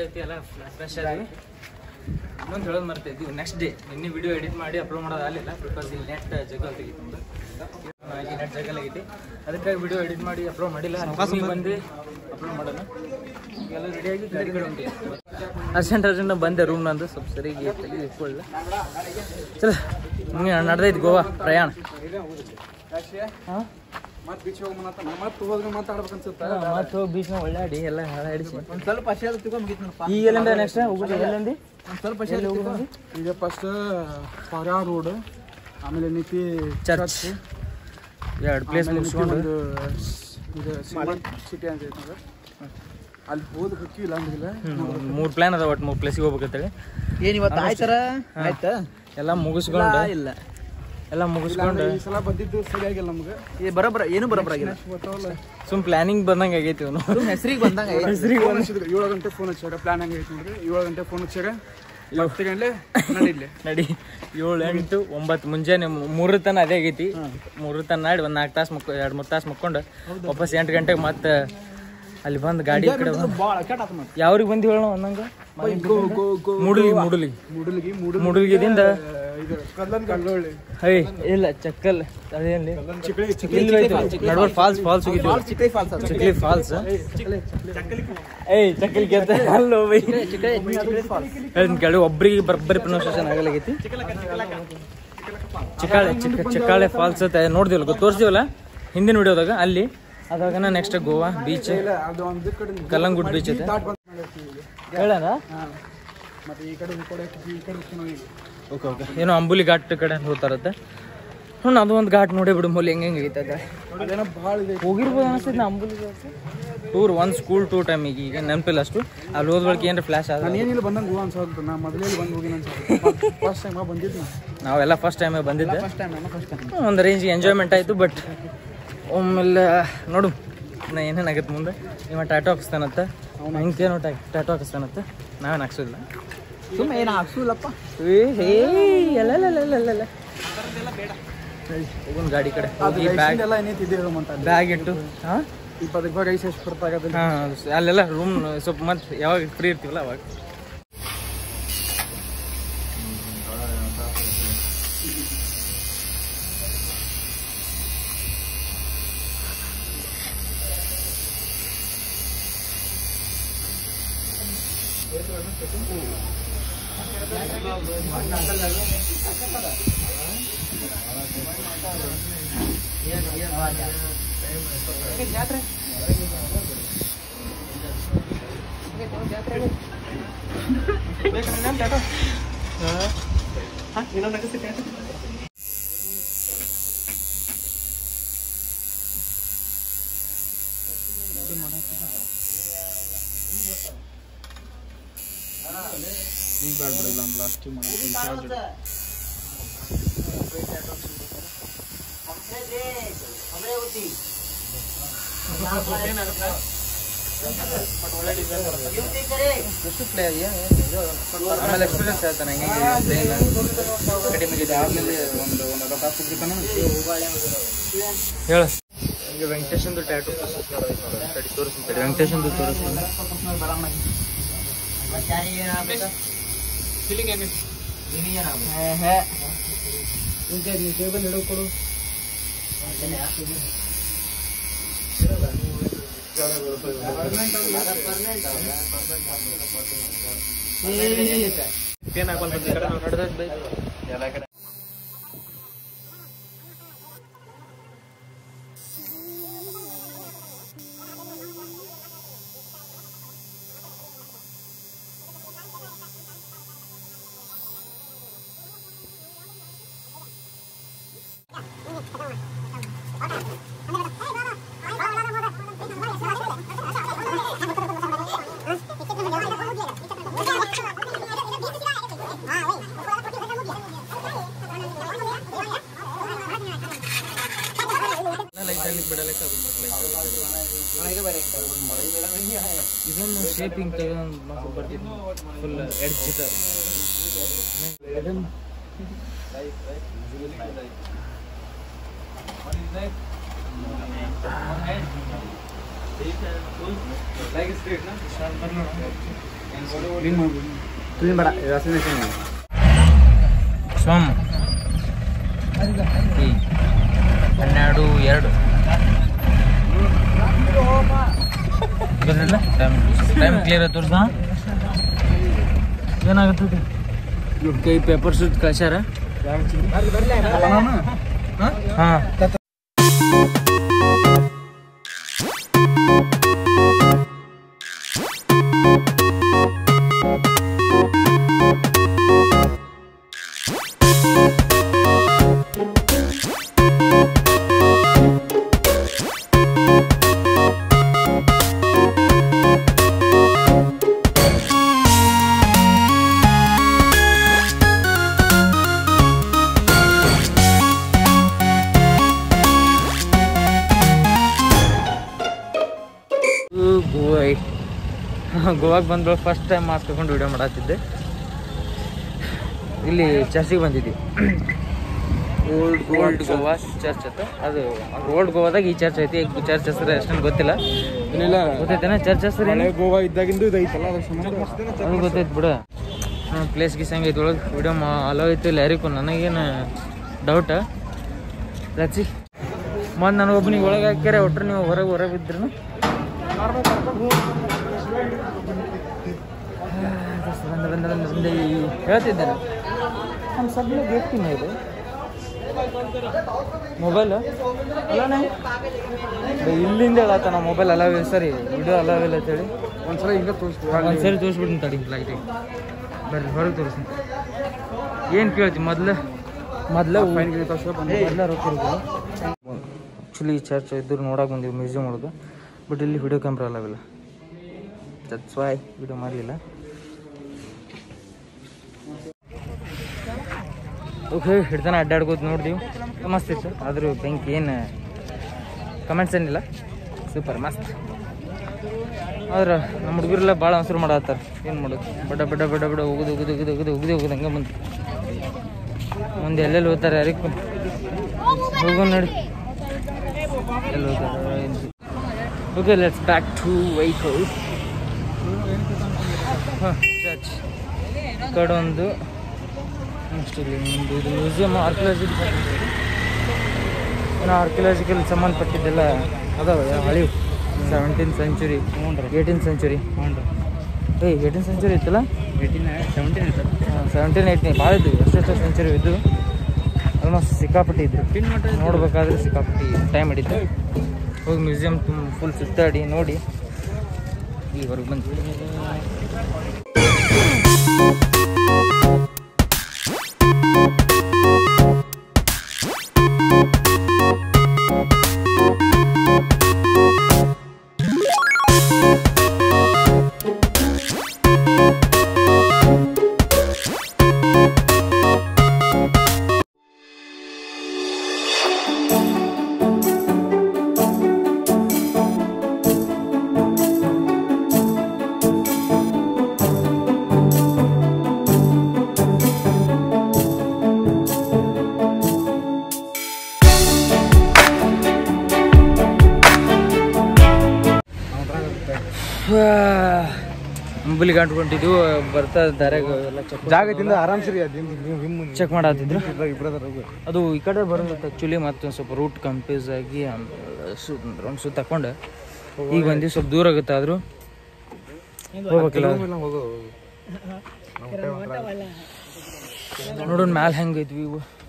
ಐತಿ ಎಲ್ಲ ಫ್ರೆಶ್ ಆಗಿ ಇನ್ನೊಂದು ಹೇಳೋದು ಮರ್ತಾ ಇದ್ದೀವಿ ನೆಕ್ಸ್ಟ್ ಡೇ ನಿನ್ನೆ ವಿಡಿಯೋ ಎಡಿಟ್ ಮಾಡಿ ಅಪ್ಲೋಡ್ ಮಾಡೋದು ಆಗಲಿಲ್ಲ ಬಿಕಾಸ್ ಇಲ್ಲಿ ನೆಟ್ ಜಗಲ್ ತೆಗಿತು ಹಾಗಾಗಿ ನೆಟ್ ಜಗಲ್ ಆಗೈತಿ ಅದಕ್ಕಾಗಿ ವಿಡಿಯೋ ಎಡಿಟ್ ಮಾಡಿ ಅಪ್ಲೋಡ್ ಮಾಡಿಲ್ಲ ನೀವು ಬಂದು ಅಪ್ಲೋಡ್ ಮಾಡೋಣ ಎಲ್ಲ ರೆಡಿಯಾಗಿ ಗಾಡಿ ಕಡೆ ಉಂಟು ಅರ್ಜೆಂಟ್ ಅರ್ಜೆಂಟ್ ಬಂದೆ ರೂಮ್ ನಂದು ಸ್ವಲ್ಪ ಸರಿಗೆ ತಲೆ ಇಟ್ಕೊಳ್ಳಿ ಚಲ ಹಿಂಗೆ ನಡೆದೈತಿ ಗೋವಾ ಪ್ರಯಾಣ ಹಾಂ ಮತ್ತೆ ಬೀಚ್ ಹೋಗಿ ಮತ್ತೆ ಹೋದ್ರೆ ಮಾತಾಡ್ಬೇಕು ಅನ್ಸುತ್ತೆ ಮತ್ತೆ ಹೋಗಿ ಬೀಚ್ನ ಒಳ್ಳಾಡಿ ಎಲ್ಲ ಹಾಳಾಡಿಸಿ ಒಂದ್ ಸ್ವಲ್ಪ ಅಷ್ಟೇ ತಿಳ್ಕೊಂಡು ಮುಗಿತು ಈಗ ಎಲ್ಲಿಂದ ನೆಕ್ಸ್ಟ್ ಹೋಗುದು ಎಲ್ಲಂದಿ ಒಂದ್ ಸ್ವಲ್ಪ ಅಷ್ಟೇ ಈಗ ಫಸ್ಟ್ ಪರ್ಯಾ ರೋಡ್ ಆಮೇಲೆ ನೀತಿ ಚರ್ಚ್ ಎರಡು ಪ್ಲೇಸ್ ಮುಗಿಸ್ಕೊಂಡು ಒಂದು ಇದು ಸಿಟಿ ಅಂತ ಐತೆ ನೋಡು. ಅಲ್ಲಿ ಹೋದ್ ಹೋಗಿ ಇಲ್ಲ ಅಂದಿಲ್ಲ ಮೂರು ಪ್ಲಾನ್ ಅದ ಒಟ್ಟು ಮೂರು ಪ್ಲೇಸಿಗೆ ಹೋಗ್ಬೇಕಂತೇಳಿ ಏನ್ ಇವತ್ತು ಆಯ್ತಾರ ಆಯ್ತಾ ಎಲ್ಲ ಮುಗಿಸ್ಕೊಂಡು ಇಲ್ಲ ಎಲ್ಲ ಮುಗಿಸ್ಕೊಂಡು ಈ ಸಲ ಬಂದಿದ್ದು ಸರಿಯಾಗಿಲ್ಲ ನಮ್ಗೆ ಏ ಬರೋಬ್ಬರ ಏನು ಬರೋಬ್ಬರ ಆಗಿಲ್ಲ ಗೊತ್ತಾವಲ್ಲ ಸುಮ್ ಪ್ಲಾನಿಂಗ್ ಬಂದಂಗೆ ಆಗೈತಿ ಇವನು ಹೆಸರಿಗೆ ಬಂದಂಗ ಫೋನ್ ಹಚ್ಚಿದ್ರು ಏಳು ಗಂಟೆ ಫೋನ್ ಹಚ್ಚಾರ ಪ್ಲಾನ್ ಹೆಂಗೈತೆ ನೋಡ್ರಿ ಏಳು ಗಂಟೆ ಫೋನ್ ಹಚ್ಚಾರ ಹತ್ತು ಗಂಟೆ ನಡೀಲಿ ನಡಿ ಏಳು ಎಂಟು ಒಂಬತ್ತು ಮುಂಜಾನೆ ಮೂ- ಮೂರು ತನ ಅದೇ ಆಗೈತಿ ಮೂರು ತನ ನಾಡಿ ಒಂದು ನಾಲ್ಕು ತಾಸು ಮುಕ್ಕ ಎರಡು ಮೂರು ತಾಸು ಮುಕ್ಕೊಂಡು ವಾಪಸ್ ಎಂಟು ಗಂಟೆಗೆ ಮತ್ತೆ ಅಲ್ಲಿ ಬಂದು ಗಾಡಿ ಈ ಕಡೆ ಬಂದು ಭಾಳ ಕೆಟ್ಟ ಮತ್ತೆ ಯಾವ್ರಿಗೆ ಬಂದು ಹೇಳೋ ಒಂದಂಗೆ ಗೋ ಗೋ ಗೋ ಮುಡುಲಿ ಮುಡುಲಿ ಮುಡಲ್ಗಿ ಮುಡಲ್ ಮುಡುಲ್ಗಿದಿಂದ ಇದು ಕಲ್ಲನ್ ಕಲ್ಲೊಳ್ಳಿ ಹೈ ಇಲ್ಲ ಚಕ್ಕಲ್ ಅದೇನ್ಲಿ ಚಿಕ್ಕಳಿ ಇಲ್ಲಿ ನಡ್ವರ್ ಫಾಲ್ಸ್ ಫಾಲ್ಸ್ ಹೋಗಿದ್ವಿ ಚಿಕ್ಕೈ ಫಾಲ್ಸ್ ಅದು ಚಿಕ್ಲಿ ಫಾಲ್ಸ್ ಏಯ್ ಚಕ್ಕಲಿ ಗೆದ್ದ ಅಲ್ಲೋ ಬೈ ಚಿಕ್ಕೈ ಚಿಕ್ಕೈ ಫಾಲ್ಸ್ ಹೇಳ್ತೀನಿ ಕೇಳಿ ಒಬ್ರಿಗೆ ಬರೋಬ್ಬರಿ ಪ್ರೊನೌನ್ಸಿಯೇಷನ್ ಆಗಲಾಗೈತಿ ಚಿಕ್ಕಾಳೆ ಚಿಕ್ಕ ಚಿಕ್ಕಾಳೆ ಫಾಲ್ಸ್ ಅಂತ ನೋಡ್ದಿವಲ್ಲ ಗೊತ್ತು ತೋರಿಸ್ತೀವಲ್ಲ ಹಿಂದಿನ ವಿಡಿಯೋದಾಗ ಅಲ್ಲಿ ಅದಾಗನ ನೆಕ್ಸ್ಟ್ ಗೋವಾ ಬೀಚ್ ಇಲ್ಲ ಅದು ಒಂದು ಕಡೆ ಕಲ್ಲಂಗುಡ್ ಬೀಚ್ ಐತೆ ದಾಟ್ ಬಂದ್ ಮಾಡಿರ್ತೀವಿ ಈಗ. ಹೇಳಣ ಹಾ. ಮತ್ತೆ ಈ ಕಡೆ ಈ ಕಡೆ ಈ ಕಡೆ ಹೋಗ್ತೀವಿ ನಾವು ಈಗ. ಓಕೆ ಓಕೆ ಏನೋ ಅಂಬುಲಿ ಘಾಟ್ ಕಡೆ ಅಂತ ಹೋಗ್ತಾರತ್ತೆ ಹ್ಞೂ ಅದು ಒಂದು ಘಾಟ್ ನೋಡಿ ಬಿಡು ಮೂಲಿ ಹೆಂಗೆ ಹೆಂಗೆ ಐತೆ ಅದ ಅದೇನೋ ಭಾಳ ಇದೆ ಹೋಗಿರ್ಬೋದು ಅನ್ಸುತ್ತೆ ನಾ ಅಂಬುಲಿ ಟೂರ್ ಒಂದು ಸ್ಕೂಲ್ ಟೂರ್ ಟೈಮಿಗೆ ಈಗ ನೆನಪಿಲ್ಲ ಅಷ್ಟು ಅಲ್ಲಿ ಹೋದ ಬಳಿಕ ಏನಾರ ಫ್ಲಾಶ್ ಆದ ನಾನು ಏನಿಲ್ಲ ಬಂದಂಗೆ ಹೂ ಅನ್ಸೋದು ನಾ ಮೊದಲೇ ಬಂದು ಹೋಗಿನ ಅನ್ಸುತ್ತೆ ಫಸ್ಟ್ ಟೈಮ್ ಬಂದಿದ್ದು ನಾ ನಾವೆಲ್ಲ ಫಸ್ಟ್ ಟೈಮೇ ಬಂದಿದ್ದೆ ಫಸ್ಟ್ ಟೈಮ್ ನಾನು ಫಸ್ಟ್ ಟೈಮ್ ಒಂದು ರೇಂಜಿಗೆ ಎಂಜಾಯ್ಮೆಂಟ್ ಆಯಿತು ಬಟ್ ಒಮ್ಮೆಲ್ಲ ನೋಡು ನಾ ಏನೇನಾಗತ್ತೆ ಮುಂದೆ ಇವ ಟ್ಯಾಟೋ ಹಾಕಿಸ್ತಾನತ್ತ ಹಿಂಗೇನೋ ಟ್ಯಾ ಟ್ಯಾಟೋ ಹಾಕಿಸ್ತಾನತ್ತ ನಾವೇನು ಹಾಕ್ಸೋದಿಲ್ಲ ಸುಮ್ಮನೆ ಏನು ಹಾಕ್ಸೂಲಪ್ಪ ಏ ಹೇ ಎಲ್ಲ ಹೋಗೋಣ ಗಾಡಿ ಕಡೆ ಹೋಗಿ ಬ್ಯಾಗ್ ಎಲ್ಲ ಏನೈತಿ ಇದೆ ಅಂತ ಅಲ್ಲಿ ಬ್ಯಾಗ್ ಇಟ್ಟು ಹಾಂ ಇಪ್ಪತ್ತು ರೂಪಾಯಿ ರೈಸ್ ಎಷ್ಟು ಕೊಡ್ತಾಗತ್ತೆ ಹಾಂ ಅಲ್ಲೆಲ್ಲ ರೂಮ್ ಸ್ವಲ್ಪ ಮತ್ತೆ ಯಾವಾಗ ಫ್ರೀ ಇರ್ತೀವಲ್ಲ ಅವಾಗ ಈಗ ಬ್ಯಾಡ ಬಿಡಲ್ಲ ನಮ್ಮ ಲಾಸ್ಟ್ ಮಾಡಿ ಎಷ್ಟು ಪ್ಲೇ ಆಮೇಲೆ ಎಕ್ಸ್ಪೀರಿಯನ್ಸ್ ಹೇಳ್ತಾನೆ ಹೆಂಗೆ ಕಡಿಮೆ ಇದೆ ಆದ್ಮೇಲೆ ಒಂದು ಒಂದು ಅರ್ಧ ತಾಸು ಬಿಡ್ತಾನ ಹೇಳ ಹಿಂಗೆ ವೆಂಕಟೇಶಂದು ಟ್ಯಾಟೂ ತಡಿ ತೋರಿಸ್ತೀನಿ ವೆಂಕಟೇಶಂದು ತೋರಿಸ್ತೀನಿ ಟೇಬಲ್ ಹಿಡೋ ಕೊಡು ಇದೊಂದು ಶೇಪಿಂಗ್ ತಗೊಂಡು ಮಸ್ತ್ ಬರ್ತಿದ್ದು ಫುಲ್ ಎಡ್ಜ್ ಕ್ಲೀನ್ ಮಾಡ್ಬೋದು ಕ್ಲೀನ್ ಬೇಡ ವ್ಯಾಕ್ಸಿನೇಷನ್ ಸೋಮ್ ಈ ಹನ್ನೆರಡು ಎರಡು ಗೊತ್ತಿಲ್ಲ ಟೈಮ್ ಟೈಮ್ ಕ್ಲಿಯರ್ ತೋರ್ಸ ಏನಾಗುತ್ತೆ ಕೈ ಪೇಪರ್ ಸುತ್ತ ಕಳ್ಸ್ಯಾರ ಹಾಂ ಗೋವಾ ಗೋವಾಗೆ ಬಂದ್ಬಿಟ್ಟು ಫಸ್ಟ್ ಟೈಮ್ ಮಾಸ್ಕ್ ಹಾಕೊಂಡು ವಿಡಿಯೋ ಮಾಡತ್ತಿದ್ದೆ ಇಲ್ಲಿ ಚರ್ಚಿಗೆ ಬಂದಿದ್ವಿ ಓಲ್ಡ್ ಓಲ್ಡ್ ಗೋವಾ ಚರ್ಚ್ ಅಂತ ಅದು ಓಲ್ಡ್ ಗೋವಾದಾಗ ಈ ಚರ್ಚ್ ಐತಿ ಈ ಚರ್ಚ್ ಹೆಸರು ಅಷ್ಟೊಂದು ಗೊತ್ತಿಲ್ಲ ಏನಿಲ್ಲ ಗೊತ್ತೈತೇನ ಚರ್ಚ್ ಹೆಸರು ಏನು ಹಳೆ ಗೋವಾ ಇದ್ದಾಗಿಂದು ಇದು ಐತಲ್ಲ ಅದ್ರ ಸಂಬಂಧ ಅದು ಗೊತ್ತೈತೆ ಬಿಡು ಪ್ಲೇಸ್ ಗೀಸ್ ಹೆಂಗೆ ಐತಿ ಒಳಗೆ ವಿಡಿಯೋ ಮಾ ಅಲೋ ಐತಿ ಇಲ್ಲ ಯಾರಿಗೂ ನನಗೇನು ಡೌಟ ರಚಿ ಮೊನ್ನೆ ನನಗೊಬ್ಬನಿಗೆ ಒಳಗೆ ಹಾಕ್ಯಾರೆ ಒಟ್ರೆ ನೀವು ಹೊರಗೆ ಹೊರಗೆ ಬಿದ್ದರು ಬಂದ ಬಂದ ಬಂದ ಬಂದೆ ಹೇಳ್ತಿದ್ದೇನೆ ನಮ್ಮ ಸಬ್ಲ ಬೇಕ್ತೀನಿ ಇದು ಮೊಬೈಲ್ ಅಲ್ಲನೇ ಇಲ್ಲಿಂದ ಹೇಳತ್ತ ನಮ್ಮ ಮೊಬೈಲ್ ಅಲಾವ್ ಸರಿ ವಿಡಿಯೋ ಅಲಾವ್ ಇಲ್ಲ ಅಂತೇಳಿ ಒಂದ್ಸಲ ಹಿಂಗೆ ತೋರಿಸ್ತೀವಿ ಒಂದು ಸರಿ ತೋರಿಸ್ಬಿಡ್ತೀನಿ ತಡಿ ಲೈಟಿಗೆ ಬರ್ರಿ ಹೊರಗೆ ತೋರಿಸ್ತೀನಿ ಏನು ಕೇಳ್ತಿ ಮೊದ್ಲು ಮೊದ್ಲ ಫೈನ್ ತೋರಿಸ್ತಾ ಬಂದು ಮೊದ್ಲ ರೊಕ್ಕ ಆ್ಯಕ್ಚುಲಿ ಚರ್ಚ್ ಇದ್ರು ನೋಡಕ್ಕೆ ಬಂದೀವಿ ಮ್ಯೂಸಿಯಂ ಒಳಗೆ ಬಟ್ ಇಲ್ಲಿ ವಿಡಿಯೋ ಕ್ಯಾಮ್ರಾ ಅಲಾವಿಲ್ಲ ದಟ್ಸ್ ವೈ ವಿಡಿಯೋ ಮಾಡಲಿಲ್ಲ ಓಕೆ ಹಿಡ್ತಾನ ಅಡ್ಡಾಡ್ಕೋದು ನೋಡಿದೀವಿ ಮಸ್ತ್ ಇತ್ತು ಆದರೂ ಬೆಂಕಿ ಏನು ಕಮೆಂಟ್ಸ್ ಏನಿಲ್ಲ ಸೂಪರ್ ಮಸ್ತ್ ಆದ್ರೆ ನಮ್ಮ ಹುಡುಗರೆಲ್ಲ ಭಾಳ ಹಸಿರು ಮಾಡತ್ತಾರ ಏನು ಮಾಡೋದು ಬಡ ಬಡ ಬಡ ಬಡ ಹೋಗುದು ಹೋಗುದು ಹೋಗುದು ಹೋಗುದು ಹೋಗುದು ಹೋಗುದು ಹಂಗೆ ಮುಂದೆ ಮುಂದೆ ಎಲ್ಲೆಲ್ಲಿ ಹೋಗ್ತಾರೆ ಯಾರಿಗೂ ಹೋಗೋ ನೋಡಿ ಎಲ್ಲಿ ಹೋಗ್ತಾರೆ okay let's back to vehicle ಹಾಂ ಚರ್ಚ್ ಕಡೆ ಒಂದು ನೆಕ್ಸ್ಟ್ ಇಲ್ಲಿ ಒಂದು ಇದು ಮ್ಯೂಸಿಯಮ್ ಆರ್ಕಿಯಾಲಜಿ ಏನೋ ಆರ್ಕಿಯಾಲಜಿಕಲ್ ಸಂಬಂಧಪಟ್ಟಿದ್ದೆಲ್ಲ ಅದಾವೆ ಹಳಿವು ಸೆವೆಂಟೀನ್ ಸೆಂಚುರಿ ಏಯ್ಟೀನ್ ಸೆಂಚುರಿ ಏಯ್ ಏಯ್ಟೀನ್ ಸೆಂಚುರಿ ಇತ್ತಲ್ಲ ಸೆವೆಂಟೀನ್ ಸೆವೆಂಟೀನ್ ಏಯ್ಟೀನ್ ಭಾಳ ಇದ್ವು ಎಷ್ಟೆಷ್ಟೋ ಸೆಂಚುರಿ ಇದ್ದು ಆಲ್ಮೋಸ್ಟ್ ಸಿಕ್ಕಾಪಟ್ಟಿ ಇದ್ರು ನೋಡ್ಬೇಕಾದ್ರೆ ಸಿಕ್ಕಾಪಟ್ಟಿ ಟೈಮ್ ಹಿಡಿತು ಹೋಗಿ ಮ್ಯೂಸಿಯಂ ತುಂಬ ಫುಲ್ ಸುತ್ತಾಡಿ ನೋಡಿ ಈಗ ಹೊರಗೆ ಬಂದ್ವಿ ಅಂಬಲಿ ಗಂಟ್ಕೊಂಡಿದ್ವು ಬರ್ತಾ ದಾರ್ಯಾಗ ಎಲ್ಲ ಚೆಕ್ ಜಾಗದಿಂದ ಆರಾಮ್ಸರಿ ಅದಿಂದ ನೀವು ಹಿಮ್ ಚೆಕ್ ಮಾಡತ್ತಿದ್ರು ಇಬ್ಬರದಾರ ಅದು ಈ ಕಡೆ ಬರೋದು ಆ್ಯಕ್ಚುಲಿ ಮತ್ತೊಂದು ಸ್ವಲ್ಪ ರೂಟ್ ಕನ್ಫ್ಯೂಸ್ ಆಗಿ ಒಂದು ಸುತ್ತ ತಕೊಂಡು ಈಗ ಬಂದು ಸ್ವಲ್ಪ ದೂರ ಆಗುತ್ತೆ ಆದರೂ ಹೋಗ್ಬೇಕಿಲ್ಲ ಹೋಗೋ ನೋಡೋಣ ಮ್ಯಾಲೆ ಹೆಂಗೆ ಐತ್ವಿ ಇವು